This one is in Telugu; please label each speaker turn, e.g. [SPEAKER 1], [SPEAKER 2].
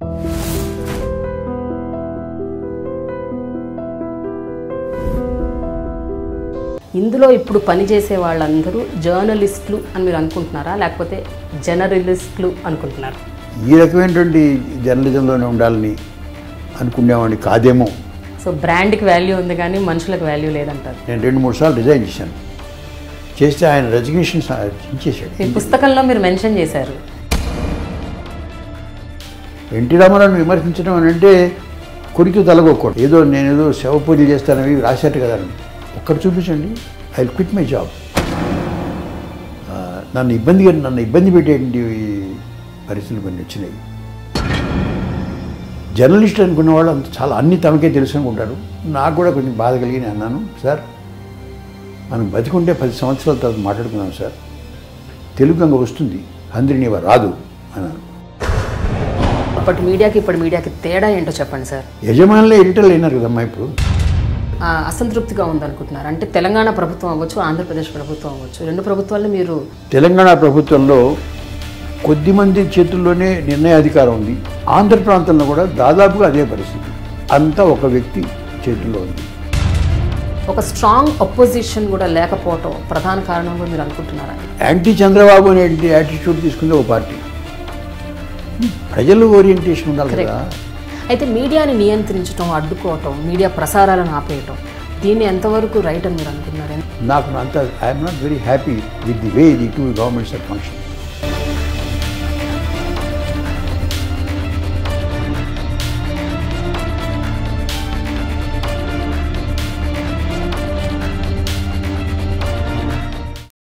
[SPEAKER 1] ఇందులో ఇప్పుడు పనిచేసే వాళ్ళందరూ జర్నలిస్టులు అని మీరు అనుకుంటున్నారా లేకపోతే జర్నలిస్టులు అనుకుంటున్నారా
[SPEAKER 2] ఈ రకమైనటువంటి జర్నలిజంలోనే ఉండాలని అనుకునేవాడిని కాదేమో
[SPEAKER 1] సో బ్రాండ్కి వాల్యూ ఉంది కానీ మనుషులకు వాల్యూ లేదంటారు
[SPEAKER 2] నేను రెండు మూడు సార్లు రిజైన్ చేశాను చేస్తే ఆయన రెజిగ్నేషన్ ఇచ్చేసాడు
[SPEAKER 1] మీ పుస్తకంలో మీరు మెన్షన్ చేశారు
[SPEAKER 2] ఎన్టీ రామారావుని విమర్శించడం అని అంటే కొరికి తలగొక్కడు ఏదో నేను ఏదో శవ పూజలు చేస్తానవి రాశారు కదా అని ఒక్కటి చూపించండి ఐ క్విట్ మై జాబ్ నన్ను ఇబ్బంది నన్ను ఇబ్బంది పెట్టేటువంటి పరిస్థితులు కొన్ని వచ్చినాయి జర్నలిస్ట్ అనుకున్న వాళ్ళు అంత చాలా అన్ని తమకే తెలుసు అనుకుంటారు నాకు కూడా కొంచెం బాధ కలిగి నేను అన్నాను సార్ మనం బతికుంటే పది సంవత్సరాల తర్వాత మాట్లాడుకుందాం సార్ తెలుగు గంగ వస్తుంది అందరినీ రాదు అన్నాను
[SPEAKER 1] అప్పటి మీడియాకి ఇప్పుడు మీడియాకి తేడా ఏంటో చెప్పండి సార్
[SPEAKER 2] యజమానులే ఎడిటర్లు అయినారు కదమ్మా ఇప్పుడు
[SPEAKER 1] ఆ, అసంతృప్తిగా ఉందనుకుంటున్నారు అంటే తెలంగాణ ప్రభుత్వం అవ్వచ్చు ఆంధ్రప్రదేశ్ ప్రభుత్వం అవ్వచ్చు రెండు ప్రభుత్వాలను మీరు
[SPEAKER 2] తెలంగాణ ప్రభుత్వంలో కొద్దిమంది చేతుల్లోనే నిర్ణయాధికారం ఉంది ఆంధ్ర ప్రాంతంలో కూడా దాదాపుగా అదే పరిస్థితి అంతా ఒక వ్యక్తి చేతుల్లో ఉంది
[SPEAKER 1] ఒక స్ట్రాంగ్ అపోజిషన్ కూడా లేకపోవటం ప్రధాన కారణం కూడా మీరు అనుకుంటున్నారా
[SPEAKER 2] యాంటీ చంద్రబాబు అనేటువంటి యాటిట్యూడ్ తీసుకుంది ఒక పార్టీ ప్రజలు ఓరియంటేషన్ ఉండాలి కదా
[SPEAKER 1] అయితే మీడియాని నియంత్రించడం అడ్డుకోవటం మీడియా ప్రసారాలను ఆపేయటం దీన్ని ఎంతవరకు రైట్ అని మీరు అనుకున్నారు
[SPEAKER 2] నాకు అంత I'm not very happy with the way the two governments are function